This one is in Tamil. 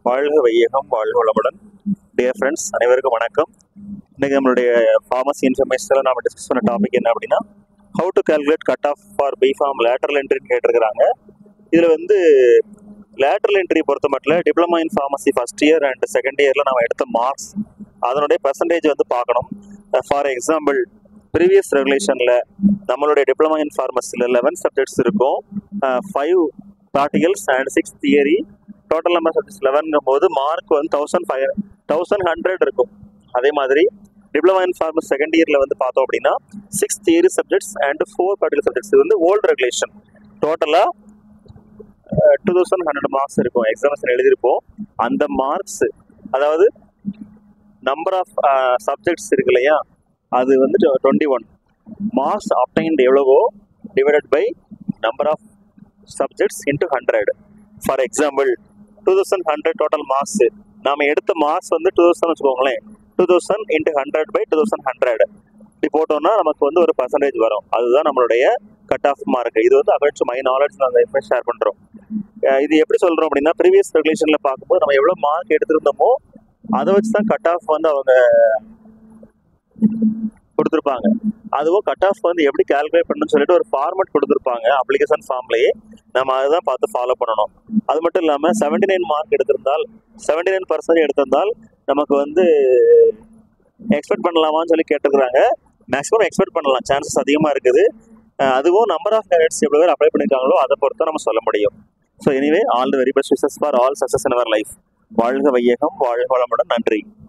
வாழ்க வையகம் வாழ்க வளமுடன் டியர் ஃப்ரெண்ட்ஸ் அனைவருக்கும் வணக்கம் இன்னைக்கு நம்மளுடைய ஃபார்மசி இன்ஃபர்மேஷனில் நாம டிஸ்கஸ் பண்ண டாபிக் என்ன அப்படின்னா how to calculate cut off for B pharm lateral என்ட்ரின்னு கேட்டிருக்கிறாங்க இதில் வந்து லேட்டரல் என்ட்ரி பொறுத்த மட்டும் diploma in pharmacy first year and second இயரில் நம்ம எடுத்த மார்க்ஸ் அதனுடைய பர்சன்டேஜ் வந்து பார்க்கணும் ஃபார் எக்ஸாம்பிள் ப்ரீவியஸ் ரெகுலேஷனில் நம்மளுடைய டிப்ளமா இன் ஃபார்மசியில் லெவன் சப்ஜெக்ட்ஸ் இருக்கும் five practicals and six theory total number subjects லெவன்ங்கும் போது மார்க் வந்து தௌசண்ட் ஃபைவ் தௌசண்ட் ஹண்ட்ரட் இருக்கும் அதே மாதிரி டிப்ளமா இன் ஃபார்மஸ் செகண்ட் இயரில் வந்து பார்த்தோம் அப்படின்னா six theory subjects and four practical subjects இது வந்து ஓல்டு ரெகுலேஷன் டோட்டலாக டூ தௌசண்ட் ஹண்ட்ரட் மார்க்ஸ் இருக்கும் எக்ஸாமினேஷன் எழுதியிருப்போம் அந்த மார்க்ஸ் அதாவது நம்பர் ஆஃப் சப்ஜெக்ட்ஸ் இருக்கு இல்லையா அது வந்து டுவெண்ட்டி ஒன் மார்க்ஸ் அப்டைன்ட் எவ்வளவோ divided by number of subjects into hundred for example two thousand hundred total marks நாம எடுத்த மார்க்ஸ் வந்து டூ தௌசண்ட் வச்சுக்கோங்களேன் two thousand into hundred by two thousand hundred இப்படி போட்டோம்னா நமக்கு வந்து ஒரு பர்சன்டேஜ் வரும் அதுதான் நம்மளுடைய கட் ஆஃப் மார்க் இது வந்து அகழ்ச்சி மை நாலேஜ் நாங்கள் ஷேர் பண்ணுறோம் இது எப்படி சொல்கிறோம் அப்படின்னா ப்ரீவியஸ் ரெகுலேஷனில் பார்க்கும்போது நம்ம எவ்வளோ மார்க் எடுத்திருந்தோமோ அதை வச்சு தான் கட் ஆஃப் வந்து அவங்க கொடுத்துருப்பாங்க அதுவும் கட் ஆஃப் வந்து எப்படி கால்குலேட் பண்ணணும்னு சொல்லிட்டு ஒரு ஃபார்மட் கொடுத்துருப்பாங்க அப்ளிகேஷன் ஃபார்ம்லேயே நம்ம அதுதான் பார்த்து ஃபாலோ பண்ணணும் அது மட்டும் இல்லாமல் செவன்டி நைன் மார்க் எடுத்திருந்தால் செவன்டி நைன் பர்சன்ட் எடுத்திருந்தால் நமக்கு வந்து எக்ஸ்பெக்ட் பண்ணலாமான்னு சொல்லி கேட்டிருக்கிறாங்க மேக்ஸிமம் எக்ஸ்பெக்ட் பண்ணலாம் சான்சஸ் அதிகமாக இருக்குது அஹ் அதுவும் நம்பர் ஆஃப் கேரட்ஸ் எவ்வளோ பேர் அப்ளை பண்ணியிருக்காங்களோ அதை பொறுத்து நம்ம சொல்ல முடியும் so anyway all the very best wishes for all success in our life வாழ்க வையகம் வாழ்க வளமுடன் நன்றி